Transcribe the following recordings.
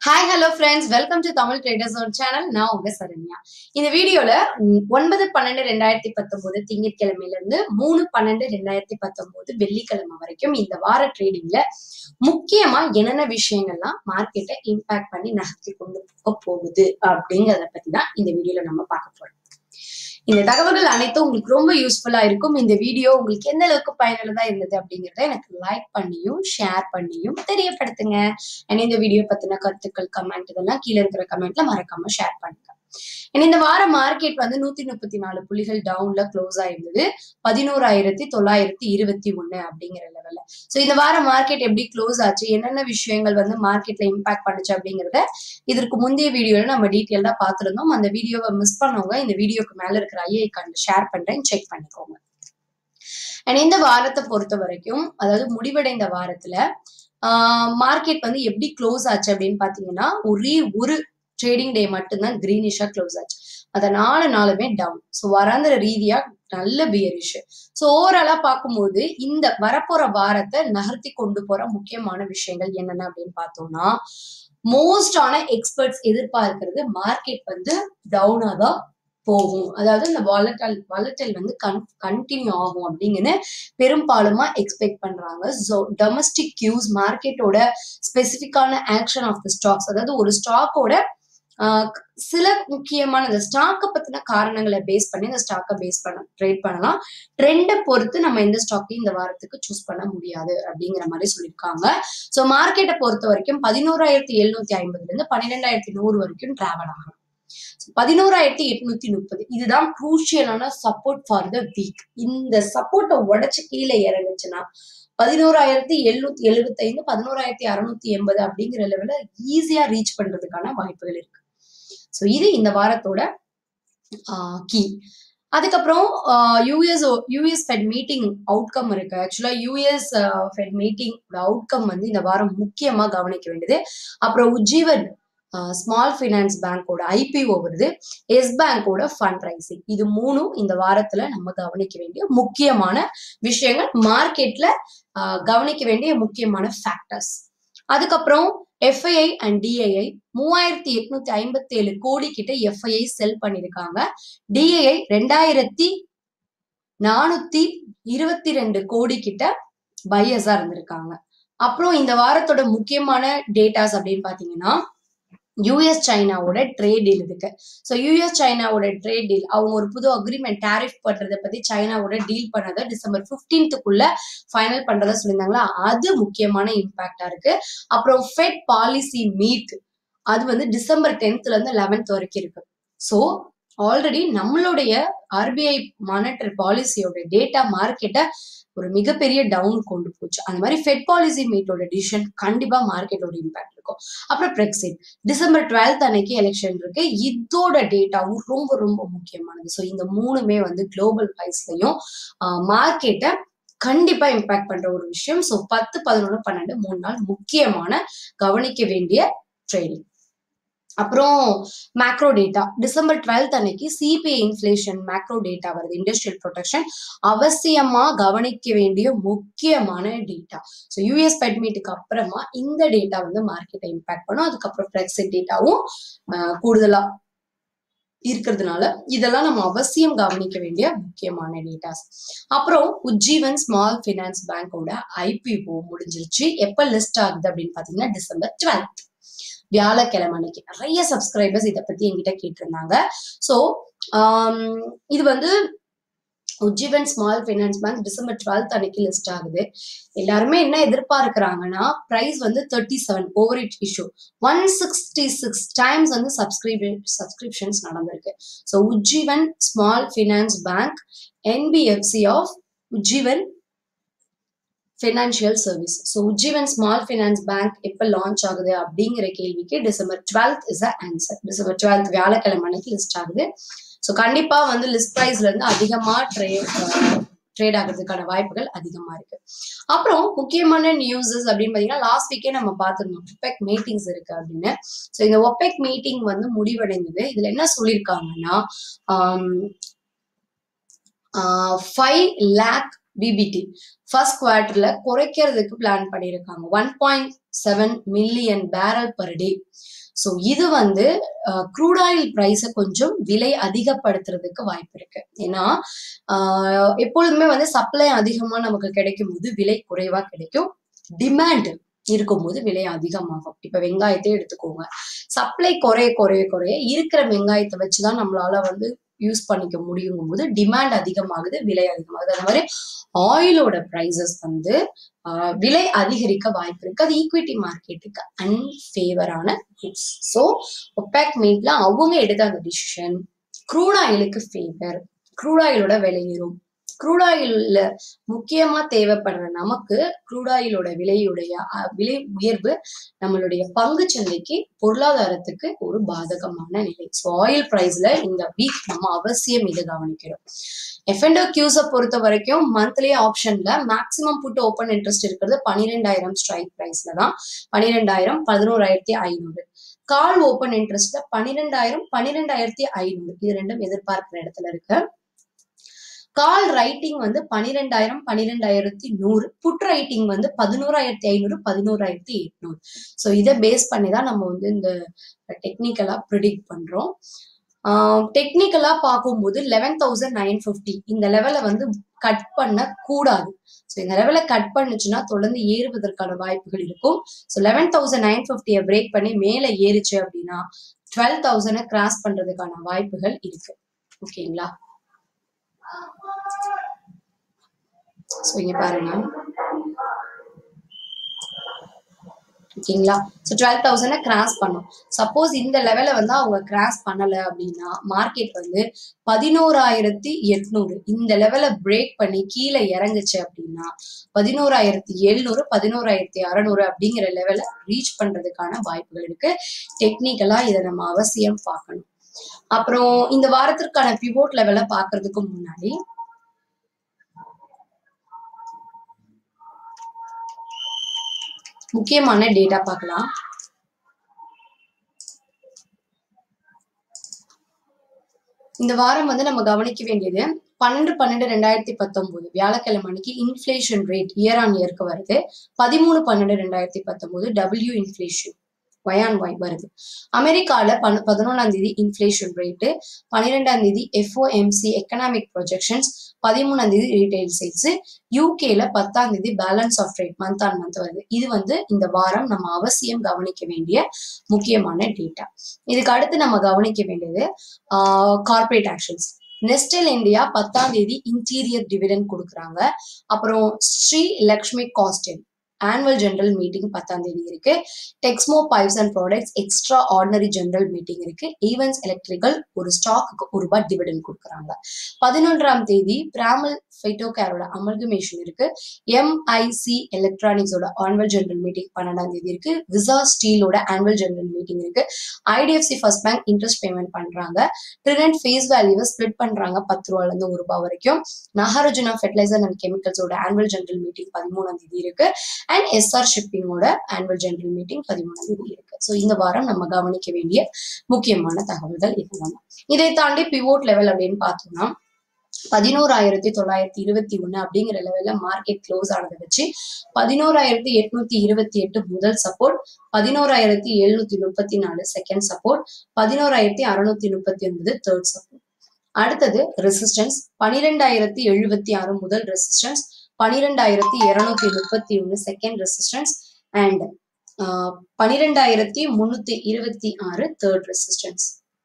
hi hello friends welcome to Tamil traders ஒரு channel நான் உங்க சரண்யா இந்த வீடியோல ம், ஒன்பது பன்னெண்டு ரெண்டாயிரத்தி பத்தொன்பது திங்கட்கிழமையில இருந்து மூணு பன்னெண்டு ரெண்டாயிரத்தி பத்தொன்பது வெள்ளிக்கிழமை வரைக்கும் இந்த வார ட்ரேடிங்ல முக்கியமா என்னென்ன விஷயங்கள்லாம் மார்க்கெட்டை இம்பாக்ட் பண்ணி நகர்த்தி கொண்டு போக போகுது அப்படிங்கறத பத்தி தான் இந்த வீடியோல நம்ம பார்க்க போறோம் இந்த தகவல்கள் அனைத்தும் உங்களுக்கு ரொம்ப யூஸ்ஃபுல்லா இருக்கும் இந்த வீடியோ உங்களுக்கு எந்த அளவுக்கு பயனுள்ளதா இருந்தது அப்படிங்கறத எனக்கு லைக் பண்ணியும் ஷேர் பண்ணியும் தெரியப்படுத்துங்க அண்ட் இந்த வீடியோ பத்தின கருத்துக்கள் கமெண்ட் இதெல்லாம் கீழே இருக்கிற கமெண்ட்ல மறக்காம ஷேர் பண்ணுங்க And இந்த வார மார்க்கெட் வந்து நூத்தி முப்பத்தி நாலு புள்ளிகள் டவுன்ல க்ளோஸ் ஆயிருந்தது பதினோராயிரத்தி தொள்ளாயிரத்தி இருபத்தி ஒண்ணு அப்படிங்கிற லெவல்ல சோ இந்த வார மார்க்கெட் எப்படி க்ளோஸ் ஆச்சு என்னென்ன விஷயங்கள் வந்து மார்க்கெட்ல இம்பாக்ட் பண்ணுச்சு அப்படிங்கறத இதற்கு முந்தைய வீடியோல நம்ம டீட்டெயில்டா பார்த்திருந்தோம் அந்த வீடியோவை மிஸ் பண்ணவங்க இந்த வீடியோக்கு மேல இருக்கிற ஐஐ கண்டு ஷேர் பண்றேன் செக் பண்ணிக்கோங்க அண்ட் இந்த வாரத்தை பொறுத்த வரைக்கும் அதாவது முடிவடைந்த வாரத்துல மார்க்கெட் வந்து எப்படி க்ளோஸ் ஆச்சு அப்படின்னு பாத்தீங்கன்னா ஒரே ஒரு ட்ரேடிங் டே மட்டும்தான் கிரீனிஷா க்ளோஸ் ஆச்சு அத நாலு நாளுமே டவுன் ஸோ வராந்திர ரீதியா நல்ல பியரிஷ் ஸோ ஓவராலா பார்க்கும்போது இந்த வரப்போற வாரத்தை நகர்த்தி கொண்டு போற முக்கியமான விஷயங்கள் என்னென்ன அப்படின்னு பார்த்தோம்னா மோஸ்டான எக்ஸ்பர்ட்ஸ் எதிர்பார்க்கிறது மார்க்கெட் வந்து டவுனா தான் போகும் அதாவது இந்த வாலட்டல் வாலட்டல் வந்து கன் கண்டினியூ ஆகும் அப்படிங்கன்னு பெரும்பாலுமா எக்ஸ்பெக்ட் பண்றாங்க ஸோ டொமஸ்டிக் கியூஸ் மார்க்கெட்டோட ஸ்பெசிஃபிக்கான ஆக்ஷன் ஆஃப் த ஸ்டாக்ஸ் அதாவது ஒரு ஸ்டாக்கோட சில முக்கியமான இந்த ஸ்டாக்கை பத்தின காரணங்களை பேஸ் பண்ணி இந்த ஸ்டாக்கை பேஸ் பண்ண ட்ரேட் பண்ணலாம் ட்ரெண்டை பொறுத்து நம்ம எந்த ஸ்டாக்கையும் இந்த வாரத்துக்கு சூஸ் பண்ண முடியாது அப்படிங்கிற மாதிரி சொல்லியிருக்காங்க ஸோ மார்க்கெட்டை பொறுத்த வரைக்கும் பதினோராயிரத்தி எழுநூத்தி ஐம்பதுல இருந்து பன்னிரெண்டாயிரத்தி நூறு வரைக்கும் டிராவல் ஆகலாம் பதினோராயிரத்தி எட்நூத்தி முப்பது இதுதான் குரூஷியலான சப்போர்ட் ஃபார் த வீக் இந்த சப்போர்ட்டை உடைச்சு கீழே இறங்குச்சுன்னா பதினோராயிரத்தி எழுநூத்தி எழுபத்தி ஐந்து பதினோராயிரத்தி அறுநூத்தி எண்பது அப்படிங்கிற லெவல ஈஸியா ரீச் பண்றதுக்கான வாய்ப்புகள் இருக்கு ஸோ இது இந்த வாரத்தோட கீ அதுக்கப்புறம் US US Fed meeting outcome இருக்கு ஆக்சுவலா யூஎஸ் ஃபெட் மீட்டிங் அவுட்கம் வந்து இந்த வாரம் முக்கியமா கவனிக்க வேண்டியது அப்புறம் உஜ்ஜீவன் ஸ்மால் ஃபைனான்ஸ் பேங்கோட ஐபிஓ வருது எஸ் பேங்கோட ஃபண்ட் ரைசிங் இது மூணும் இந்த வாரத்துல நம்ம கவனிக்க வேண்டிய முக்கியமான விஷயங்கள் மார்க்கெட்ல கவனிக்க வேண்டிய முக்கியமான ஃபேக்டர்ஸ் அதுக்கப்புறம் எஃப்ஐஐ அண்ட் டிஐஐ மூவாயிரத்தி எட்நூத்தி ஐம்பத்தி ஏழு கோடி கிட்ட எஃப்ஐஐ செல் பண்ணிருக்காங்க டிஐஐ ரெண்டாயிரத்தி நானூத்தி இருபத்தி ரெண்டு கோடி கிட்ட பையஸா இருந்திருக்காங்க அப்புறம் இந்த வாரத்தோட முக்கியமான டேட்டாஸ் அப்படின்னு பாத்தீங்கன்னா யூஎஸ் சைனாவோட ட்ரேட் டீல் இருக்கு ஸோ யூஎஸ் சைனாவோட ட்ரேட் டீல் அவங்க ஒரு புது அக்ரிமெண்ட் டேரிஃப் பண்றதை பத்தி சைனாவோட டீல் பண்ணதை டிசம்பர் பிப்டீன்த்துக்குள்ள ஃபைனல் பண்றதா சொல்லியிருந்தாங்களா அது முக்கியமான இம்பாக்டா இருக்கு அப்புறம் ஃபெட் பாலிசி மீட் அது வந்து டிசம்பர் டென்த்ல இருந்து லெவன்த் வரைக்கும் இருக்கு ஸோ ஆல்ரெடி நம்மளுடைய ஆர்பிஐ மானிட்டர் பாலிசியோட டேட்டா மார்க்கெட்டை ஒரு மிகப்பெரிய டவுன் கொண்டு போச்சு அந்த மாதிரி ஃபெட் பாலிசி மீட்டோட டிசிஷன் கண்டிப்பா மார்க்கெட்டோட இம்பாக்ட் இருக்கும் அப்புறம் பிரெக்சிட் டிசம்பர் டுவெல்த் அன்னைக்கு எலெக்ஷன் இருக்கு இதோட டேட்டாவும் ரொம்ப ரொம்ப முக்கியமானது ஸோ இந்த மூணுமே வந்து குளோபல் வைஸ்லயும் மார்க்கெட்டை கண்டிப்பா இம்பாக்ட் பண்ற ஒரு விஷயம் ஸோ பத்து பதினொன்று பன்னெண்டு மூணு நாள் முக்கியமான கவனிக்க வேண்டிய ட்ரேடிங் அப்புறம் மேக்ரோ டேட்டா டிசம்பர் டுவெல்த் அன்னைக்கு சிபிஐ இன்ஃபிளேஷன் மேக்ரோ டேட்டா வருது இண்டஸ்ட்ரியல் ப்ரொடெக்ஷன் அவசியமா கவனிக்க வேண்டிய முக்கியமான டேட்டா ஸோ யூஎஸ் பெட் மீட்டுக்கு அப்புறமா இந்த டேட்டா வந்து மார்க்கெட்டை இம்பாக்ட் பண்ணும் அதுக்கப்புறம் பிரெக்சிட் டேட்டாவும் கூடுதலா இருக்கிறதுனால இதெல்லாம் நம்ம அவசியம் கவனிக்க வேண்டிய முக்கியமான டேட்டாஸ் அப்புறம் உஜ்ஜீவன் ஸ்மால் ஃபினான்ஸ் பேங்கோட ஐபிஓ முடிஞ்சிருச்சு எப்ப லிஸ்ட் ஆகுது அப்படின்னு பாத்தீங்கன்னா டிசம்பர் டுவெல்த் வியாழக்கிழமை அன்னைக்கு நிறைய சப்ஸ்கிரைபர்ஸ் இதை பத்தி என்கிட்ட கேட்டிருந்தாங்க ஸோ இது வந்து Ujjivan small finance bank December twelfth அன்னைக்கு லிஸ்ட் ஆகுது எல்லாருமே என்ன எதிர்பார்க்கிறாங்கன்னா ப்ரைஸ் வந்து thirty seven over it issue one sixty six times வந்து சப்ஸ்கிரிபி சப்ஸ்கிரிப்ஷன்ஸ் நடந்திருக்கு so Ujjivan small finance bank NBFC of Ujjivan financial service so Ujjivan small finance bank எப்போ லான்ச் ஆகுது அப்படிங்கிற கேள்விக்கு December twelfth is a answer December twelfth வியாழக்கிழமை அன்னைக்கு லிஸ்ட் ஆகுது ஸோ கண்டிப்பா வந்து லிஸ்ட் ப்ரைஸ்ல இருந்து அதிகமா ட்ரேட் ட்ரேட் ஆகிறதுக்கான வாய்ப்புகள் அதிகமா இருக்கு அப்புறம் முக்கியமான நியூஸஸ் அப்படின்னு பாத்தீங்கன்னா லாஸ்ட் வீக்கே நம்ம பார்த்துருந்தோம் ஒப்பெக் மீட்டிங்ஸ் இருக்கு அப்படின்னு ஸோ இந்த ஒப்பெக் மீட்டிங் வந்து முடிவடைந்தது இதுல என்ன சொல்லியிருக்காங்கன்னா ஃபைவ் லேக் பிபிடி ஃபர்ஸ்ட் குவார்டர்ல குறைக்கிறதுக்கு பிளான் பண்ணியிருக்காங்க one point seven million barrel per day so இது வந்து க்ரூட் ஆயில் ப்ரைஸை கொஞ்சம் விலை அதிகப்படுத்துறதுக்கு வாய்ப்பு இருக்கு ஏன்னா ஆஹ் எப்பொழுதுமே வந்து சப்ளை அதிகமா நமக்கு கிடைக்கும் போது விலை குறைவா கிடைக்கும் டிமாண்ட் இருக்கும்போது விலை அதிகமாகும் இப்ப வெங்காயத்தை எடுத்துக்கோங்க சப்ளை குறைய குறைய குறைய இருக்கிற வெங்காயத்தை வச்சுதான் நம்மளால வந்து யூஸ் பண்ணிக்க முடியுங்கும் போது டிமாண்ட் அதிகமாகுது விலை அதிகமாகுது அந்த மாதிரி ஆயிலோட ப்ரைசஸ் வந்து ஆஹ் விலை அதிகரிக்க வாய்ப்பு இருக்கு அது ஈக்விட்டி மார்க்கெட்டுக்கு அன்ஃபேவரான நியூஸ் ஸோ ஒபேக் மீட்ல அவங்க எடுத்த அந்த டிசிஷன் க்ரூட் ஆயிலுக்கு ஃபேவர் க்ரூட் ஆயிலோட விலை ஏறும் க்ரூட் ஆயில்ல முக்கியமா தேவைப்படுற நமக்கு க்ரூட் ஆயிலோட விலையுடைய அஹ், விலை உயர்வு நம்மளுடைய பங்கு சந்தைக்கு பொருளாதாரத்துக்கு ஒரு பாதகமான நிலை ஸோ ஆயில் பிரைஸ்ல இந்த வீக் நம்ம அவசியம் இதை கவனிக்கிறோம் எஃப்என்டோ கியூஸை பொறுத்த வரைக்கும் மந்த்லி ஆப்ஷன்ல மேக்ஸிமம் புட் ஓப்பன் இன்ட்ரெஸ்ட் இருக்கிறது பன்னிரெண்டாயிரம் ஸ்ட்ரைக் பிரைஸ்ல தான் பன்னிரெண்டாயிரம் பதினோராயிரத்தி ஐநூறு கால் ஓப்பன் இன்ட்ரெஸ்ட்ல பன்னிரெண்டாயிரம் பன்னிரெண்டாயிரத்தி ஐநூறு இது ரெண்டும் எதிர்பார்க்கிற இடத்துல இருக்கு கால் ரைட்டிங் வந்து பன்னிரெண்டாயிரம் பன்னிரெண்டாயிரத்தி நூறு புட் ரைட்டிங் வந்து பதினோராயிரத்தி ஐநூறு பதினோராயிரத்தி எட்நூறு ஸோ இதை பேஸ் பண்ணி தான் நம்ம வந்து இந்த டெக்னிக்கலா ப்ரிடிக்ட் பண்றோம் டெக்னிக்கலா பார்க்கும்போது லெவன் தௌசண்ட் நைன் ஃபிஃப்டி இந்த லெவலை வந்து கட் பண்ண கூடாது ஸோ இந்த லெவலை கட் பண்ணுச்சுன்னா தொடர்ந்து ஏறுவதற்கான வாய்ப்புகள் இருக்கும் ஸோ லெவன் தௌசண்ட் நைன் ஃபிஃப்டியை பிரேக் பண்ணி மேலே ஏறிச்சு அப்படின்னா டுவெல் தௌசண்டை கிராஸ் பண்றதுக்கான வாய்ப்புகள் இருக்கு ஓகேங்களா ஸோ இங்க பாருங்க ஓகேங்களா ஸோ டுவெல் தௌசண்டை கிராஸ் பண்ணும் சப்போஸ் இந்த லெவலை வந்து அவங்க கிராஸ் பண்ணலை அப்படின்னா மார்க்கெட் வந்து பதினோராயிரத்தி எட்நூறு இந்த லெவலை பிரேக் பண்ணி கீழே இறங்குச்சு அப்படின்னா பதினோராயிரத்தி எழுநூறு பதினோராயிரத்தி அறநூறு அப்படிங்கிற லெவலை ரீச் பண்றதுக்கான வாய்ப்புகள் இருக்கு டெக்னிக்கலா இதை நம்ம அவசியம் பார்க்கணும் அப்புறம் இந்த வாரத்திற்கான பிவோட் லெவலை பார்க்கறதுக்கு முன்னாடி முக்கியமான டேட்டா பார்க்கலாம் இந்த வாரம் வந்து நம்ம கவனிக்க வேண்டியது பன்னெண்டு பன்னெண்டு ரெண்டாயிரத்தி பத்தொன்பது வியாழக்கிழமை அன்னைக்கு இன்ஃபிளேஷன் ரேட் இயர் ஆன் இயர்க்கு வருது பதிமூணு பன்னெண்டு ரெண்டாயிரத்தி பத்தொன்பது W inflation Y on Y வருது அமெரிக்கால பன் பதினொன்றாம் தேதி இன்ஃபிளேஷன் ரேட்டு பன்னிரெண்டாம் தேதி எஃப்ஓஎம்சி எக்கனாமிக் ப்ரொஜெக்ஷன்ஸ் பதிமூணாம் தேதி ரீட்டைல் சேல்ஸ் யூகேல பத்தாம் தேதி balance of rate month on month வருது இது வந்து இந்த வாரம் நம்ம அவசியம் கவனிக்க வேண்டிய முக்கியமான டேட்டா இதுக்கு அடுத்து நம்ம கவனிக்க வேண்டியது கார்பரேட் ஆக்ஷன்ஸ் நெஸ்டல் இந்தியா பத்தாம் தேதி இன்டீரியர் டிவிடெண்ட் கொடுக்குறாங்க அப்புறம் ஸ்ரீ லக்ஷ்மி காஸ்டின் ஆனுவல் ஜெனரல் மீட்டிங் பத்தாம் தேதி இருக்கு Texmo pipes and products extra ordinary general meeting இருக்கு ஈவென்ட்ஸ் எலக்ட்ரிக்கல் ஒரு ஸ்டாக்கு ஒரு ரூபாய் டிவிடெண்ட் கொடுக்குறாங்க பதினொன்றாம் தேதி பிராமல் ஃபைட்டோகேரோட அமல்கமேஷன் இருக்கு எம்ஐசி எலக்ட்ரானிக்ஸோட ஆனுவல் ஜெனரல் மீட்டிங் பன்னெண்டாம் தேதி இருக்கு விசா ஸ்டீலோட ஆனுவல் ஜெனரல் மீட்டிங் இருக்கு IDFC first bank interest payment பண்றாங்க ட்ரினட் ஃபேஸ் வேல்யூவை ஸ்ப்ளிட் பண்றாங்க பத்து ரூபால இருந்து ஒரு ரூபாய் வரைக்கும் நாகார்ஜுனா ஃபெர்டிலைசர் அண்ட் கெமிக்கல்ஸோட ஆனுவல் ஜெனரல் மீட்டிங் பதிமூணாம் தேதி இருக்கு அண்ட் எஸ்ஆர் ஷிப்பிங்கோட ஆனுவல் ஜெனரல் மீட்டிங் பதிமூணாம் தேதி இருக்கு ஸோ இந்த வாரம் நம்ம கவனிக்க வேண்டிய முக்கியமான தகவல்கள் இதெல்லாம் இதை தாண்டி பிவோட் லெவல் அப்படின்னு பார்த்தோம்னா பதினோராயிரத்தி தொள்ளாயிரத்தி இருபத்தி ஒண்ணு அப்படிங்கிற லெவல்ல மார்க்கெட் க்ளோஸ் ஆனதை வச்சு பதினோராயிரத்தி எட்நூத்தி இருபத்தி எட்டு முதல் சப்போர்ட் பதினோராயிரத்தி எழுநூத்தி முப்பத்தி நாலு செகண்ட் சப்போர்ட் பதினோராயிரத்தி அறுநூத்தி முப்பத்தி ஒன்பது தேர்ட் சப்போர்ட் அடுத்தது ரெசிஸ்டன்ஸ் பனிரெண்டாயிரத்தி எழுபத்தி ஆறு முதல் ரெசிஸ்டன்ஸ் பனிரெண்டாயிரத்தி இருநூத்தி முப்பத்தி ஒன்று செகண்ட் ரெசிஸ்டன்ஸ் அண்ட் பனிரெண்டாயிரத்தி முன்னூத்தி இருபத்தி ஆறு தேர்ட் ரெசிஸ்டன்ஸ்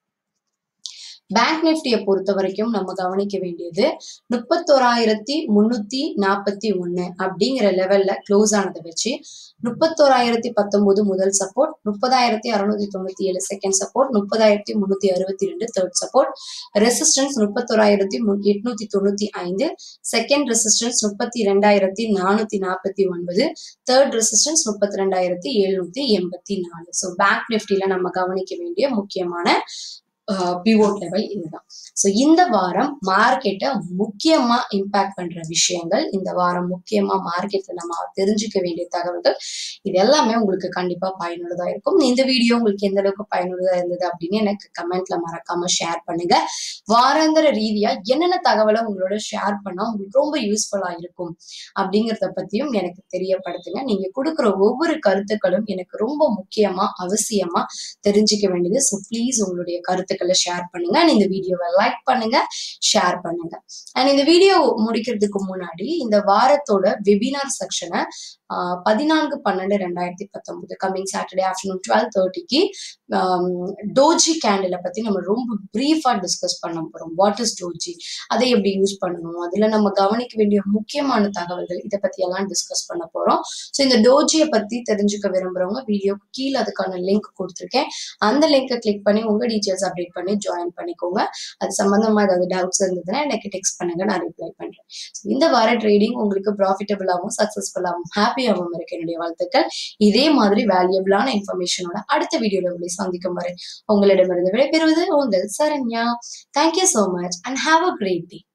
பேங்க் நிஃப்டியை பொறுத்த வரைக்கும் நம்ம கவனிக்க வேண்டியது முப்பத்தோராயிரத்தி முன்னூத்தி நாற்பத்தி ஒண்ணு அப்படிங்கிற லெவல்ல க்ளோஸ் ஆனதை வச்சு முப்பத்தோராயிரத்தி பத்தொன்பது முதல் சப்போர்ட் முப்பதாயிரத்தி அறுநூத்தி தொண்ணூத்தி ஏழு செகண்ட் சப்போர்ட் முப்பதாயிரத்தி முன்னூத்தி அறுபத்தி ரெண்டு தேர்ட் சப்போர்ட் ரெசிஸ்டன்ஸ் முப்பத்தோராயிரத்தி எட்நூத்தி தொண்ணூத்தி ஐந்து செகண்ட் ரெசிஸ்டன்ஸ் முப்பத்தி ரெண்டாயிரத்தி நானூத்தி நாற்பத்தி ஒன்பது தேர்ட் ரெசிஸ்டன்ஸ் முப்பத்தி ரெண்டாயிரத்தி எழுநூத்தி எண்பத்தி நாலு ஸோ பேங்க் நிஃப்டியில நம்ம கவனிக்க வேண்டிய முக்கியமான பிவோட் லெவல் இதுதான் ஸோ இந்த வாரம் மார்க்கெட்டை முக்கியமா இம்பாக்ட் பண்ற விஷயங்கள் இந்த வாரம் முக்கியமா மார்க்கெட்ல நம்ம தெரிஞ்சுக்க வேண்டிய தகவல்கள் இது எல்லாமே உங்களுக்கு கண்டிப்பா பயனுள்ளதா இருக்கும் இந்த வீடியோ உங்களுக்கு எந்த அளவுக்கு பயனுள்ளதா இருந்தது அப்படின்னு எனக்கு கமெண்ட்ல மறக்காம ஷேர் பண்ணுங்க வாராந்திர ரீதியா என்னென்ன தகவலை உங்களோட ஷேர் பண்ணா உங்களுக்கு ரொம்ப யூஸ்ஃபுல்லா இருக்கும் அப்படிங்கிறத பத்தியும் எனக்கு தெரியப்படுத்துங்க நீங்க கொடுக்குற ஒவ்வொரு கருத்துக்களும் எனக்கு ரொம்ப முக்கியமா அவசியமா தெரிஞ்சுக்க வேண்டியது ஸோ ப்ளீஸ் உங்களுடைய கருத்துக்களை ஷேர் பண்ணுங்க and இந்த வீடியோவை லைக் பண்ணுங்க ஷேர் பண்ணுங்க அண்ட் இந்த வீடியோ முடிக்கிறதுக்கு முன்னாடி இந்த வாரத்தோட வெபினார் செக்ஷனை பதினான்கு பன்னெண்டு ரெண்டாயிரத்தி பத்தொன்பது கம்மிங் சாட்டர்டே ஆஃப்டர்நூன் டுவெல் தேர்ட்டிக்கு டோஜி கேண்டிலை பத்தி நம்ம ரொம்ப பிரீஃபா டிஸ்கஸ் பண்ண போறோம் வாட் இஸ் டோஜி அதை எப்படி யூஸ் பண்ணணும் அதுல நம்ம கவனிக்க வேண்டிய முக்கியமான தகவல்கள் இதை பத்தி எல்லாம் டிஸ்கஸ் பண்ண போறோம் ஸோ இந்த டோஜியை பத்தி தெரிஞ்சுக்க விரும்புறவங்க வீடியோக்கு கீழே அதுக்கான லிங்க் கொடுத்துருக்கேன் அந்த லிங்கை கிளிக் பண்ணி உங்க டீட்டெயில்ஸ் அப்டேட் பண்ணி ஜாயின் பண்ணிக்கோங்க அது சம்பந்தமா ஏதாவது டவுட்ஸ் இருந்ததுன்னா எனக்கு டெக்ஸ்ட் பண்ணுங்க நான் ரிப்ளை பண்றேன் So, இந்த வார ட்ரேடிங் உங்களுக்கு ப்ராஃபிட்டபிளாகவும் சக்சஸ்ஃபுல்லாகவும் ஹாப்பியாகவும் இருக்கு என்னுடைய வாழ்த்துக்கள் இதே மாதிரி வேல்யூபிளான இன்ஃபர்மேஷனோட அடுத்த வீடியோல உங்களை சந்திக்கும் வரை உங்களிடமிருந்து விடைபெறுவது உங்கள் Saranya thank you so much and have a great day